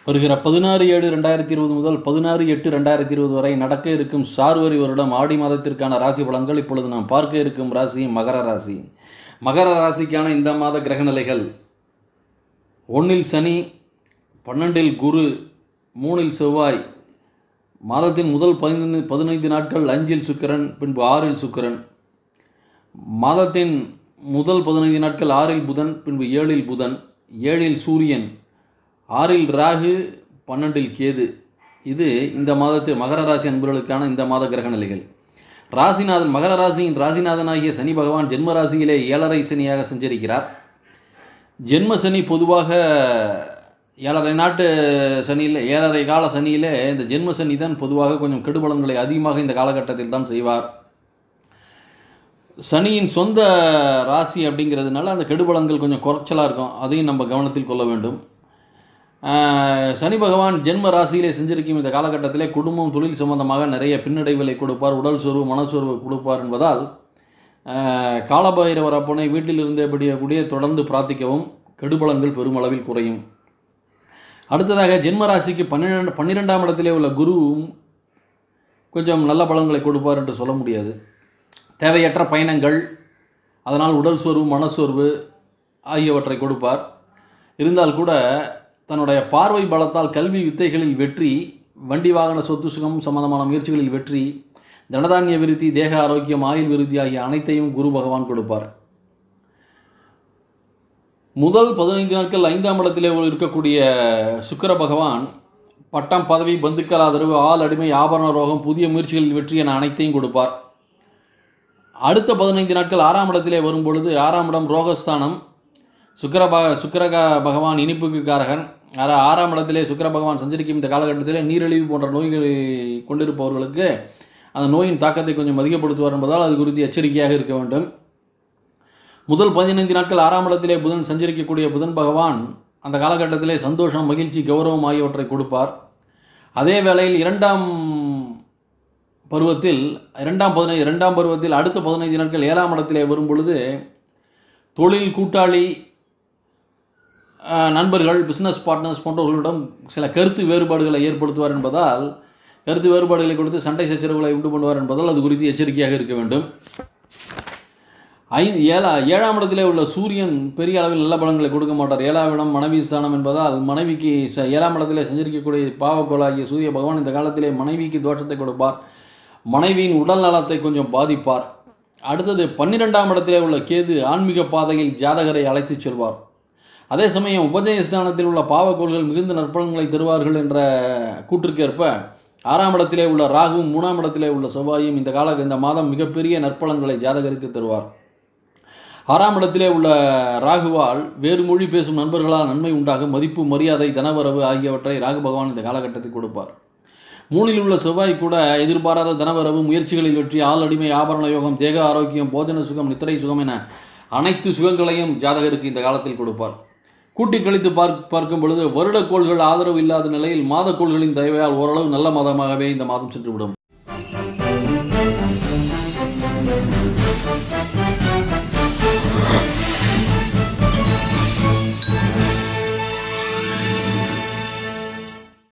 வருகிற பதினாறு ஏழு ரெண்டாயிரத்தி இருபது முதல் பதினாறு எட்டு ரெண்டாயிரத்தி இருபது வரை நடக்க இருக்கும் சார்வரி வருடம் ஆடி மாதத்திற்கான ராசி பலன்கள் இப்பொழுது நாம் பார்க்க இருக்கும் ராசி மகர ராசி மகர ராசிக்கான இந்த மாத கிரக நிலைகள் ஒன்றில் சனி பன்னெண்டில் குரு மூணில் செவ்வாய் மாதத்தின் முதல் பதினைந்து பதினைந்து நாட்கள் அஞ்சில் சுக்கிரன் பின்பு ஆறில் சுக்கிரன் மாதத்தின் முதல் பதினைந்து நாட்கள் ஆறில் புதன் பின்பு ஏழில் புதன் ஏழில் சூரியன் ஆறில் ராகு பன்னெண்டில் கேது இது இந்த மாதத்தில் மகர ராசி அன்பர்களுக்கான இந்த மாத கிரக நிலைகள் ராசிநாதன் மகர ராசியின் ராசிநாதனாகிய சனி பகவான் ஜென்ம ராசியிலே ஏழரை சனியாக சஞ்சரிக்கிறார் ஜென்ம சனி பொதுவாக ஏழரை நாட்டு சனியில் ஏழரை கால சனியிலே இந்த ஜென்ம சனி தான் பொதுவாக கொஞ்சம் கெடுபலன்களை அதிகமாக இந்த காலகட்டத்தில் தான் செய்வார் சனியின் சொந்த ராசி அப்படிங்கிறதுனால அந்த கெடுபலன்கள் கொஞ்சம் குறைச்சலாக இருக்கும் அதையும் நம்ம கவனத்தில் கொள்ள வேண்டும் ஆஹ் சனி பகவான் ஜென்ம ராசியிலே செஞ்சிருக்கும் இந்த காலகட்டத்திலே குடும்பம் தொழில் சம்பந்தமாக நிறைய பின்னடைவுகளை கொடுப்பார் உடல் சோர்வு மனச்சோர்வு கொடுப்பார் என்பதால் ஆஹ் காலபைரவர் அப்பனை வீட்டில் இருந்தபடியக்கூடிய தொடர்ந்து பிரார்த்திக்கவும் கெடுபலன்கள் பெருமளவில் குறையும் அடுத்ததாக ஜென்ம ராசிக்கு பன்னிரெண்டு பன்னிரெண்டாம் இடத்திலே உள்ள குருவும் கொஞ்சம் நல்ல பலன்களை கொடுப்பார் என்று சொல்ல முடியாது தேவையற்ற பயணங்கள் அதனால் உடல் சோர்வு மனச்சோர்வு ஆகியவற்றை கொடுப்பார் இருந்தால் கூட தன்னுடைய பார்வை பலத்தால் கல்வி வித்தைகளில் வெற்றி வண்டி வாகன சொத்து சுகம் சம்பந்தமான முயற்சிகளில் வெற்றி தனதானிய விருத்தி தேக ஆரோக்கியம் ஆயுள் விருத்தி ஆகிய அனைத்தையும் குரு பகவான் கொடுப்பார் முதல் பதினைந்து நாட்கள் ஐந்தாம் இடத்திலே இருக்கக்கூடிய சுக்கிர பகவான் பட்டம் பதவி பந்துக்கள் ஆதரவு ஆள் அடிமை ஆபரண ரோகம் புதிய முயற்சிகளில் வெற்றி என அனைத்தையும் கொடுப்பார் அடுத்த பதினைந்து நாட்கள் ஆறாம் இடத்திலே வரும் பொழுது ஆறாம் இடம் ரோகஸ்தானம் சுக்கிர ப சுக்கிரக பகவான் இனிப்புக்கு காரகன் ஆற ஆறாம் இடத்திலே சுக்கிர பகவான் சஞ்சரிக்கும் இந்த காலகட்டத்திலே நீரிழிவு போன்ற நோய்களை கொண்டிருப்பவர்களுக்கு அந்த நோயின் தாக்கத்தை கொஞ்சம் அதிகப்படுத்துவார் என்பதால் அது குறித்து எச்சரிக்கையாக இருக்க வேண்டும் முதல் பதினைந்து நாட்கள் ஆறாம் இடத்திலே புதன் சஞ்சரிக்கக்கூடிய புதன் பகவான் அந்த காலகட்டத்திலே சந்தோஷம் மகிழ்ச்சி கௌரவம் ஆகியவற்றை கொடுப்பார் அதே வேளையில் இரண்டாம் பருவத்தில் இரண்டாம் பதினைந்து இரண்டாம் பருவத்தில் அடுத்த பதினைந்து நாட்கள் ஏழாம் இடத்திலே வரும் பொழுது தொழில் கூட்டாளி அஹ், நண்பர்கள் பிஸ்னஸ் பார்ட்னர்ஸ் போன்றவர்களிடம் சில கருத்து வேறுபாடுகளை ஏற்படுத்துவார் என்பதால் கருத்து வேறுபாடுகளை கொடுத்து சண்டை சச்சரவுகளை உண்டு பண்ணுவார் என்பதால் அது குறித்து எச்சரிக்கையாக இருக்க வேண்டும் ஐந்து ஏழா ஏழாம் இடத்திலே உள்ள சூரியன் பெரிய அளவில் நல்ல பலன்களை கொடுக்க மாட்டார் ஏழாம் இடம் மனைவி ஸ்தானம் என்பதால் மனைவிக்கு ச ஏழாம் இடத்திலே சஞ்சரிக்கக்கூடிய பாவக்கோளாகிய சூரிய பகவான் இந்த காலத்திலே மனைவிக்கு தோஷத்தை கொடுப்பார் மனைவியின் உடல் நலத்தை கொஞ்சம் பாதிப்பார் அடுத்தது பன்னிரெண்டாம் இடத்திலே உள்ள கேது ஆன்மீக பாதையில் ஜாதகரை அழைத்துச் செல்வார் அதே சமயம் உபஜயஸ்தானத்தில் உள்ள பாவக்கோள்கள் மிகுந்த நற்பலன்களை தருவார்கள் என்ற கூற்றுக்கேற்ப ஆறாம் இடத்திலே உள்ள ராகுவும் மூணாம் இடத்திலே உள்ள செவ்வாயும் இந்த கால இந்த மாதம் மிகப்பெரிய நற்பலன்களை ஜாதகருக்கு தருவார் ஆறாம் இடத்திலே உள்ள ராகுவால் வேறு மொழி பேசும் நண்பர்களால் நன்மை உண்டாகும் மதிப்பு மரியாதை தனவரவு ஆகியவற்றை ராகு பகவான் இந்த காலகட்டத்தில் கொடுப்பார் மூணில் உள்ள செவ்வாய் கூட எதிர்பாராத தனவரவு முயற்சிகளில் வெற்றி ஆள் அடிமை ஆபரண யோகம் தேக ஆரோக்கியம் போஜன சுகம் நித்திரை சுகம் என அனைத்து சுகங்களையும் ஜாதகருக்கு இந்த காலத்தில் கொடுப்பார் கூட்டி கழித்து பார்க் பார்க்கும் பொழுது வருடக்கோள்கள் ஆதரவு இல்லாத நிலையில் மாதக்கோள்களின் தயவையால் ஓரளவு நல்ல மாதமாகவே இந்த மாதம் சென்றுவிடும்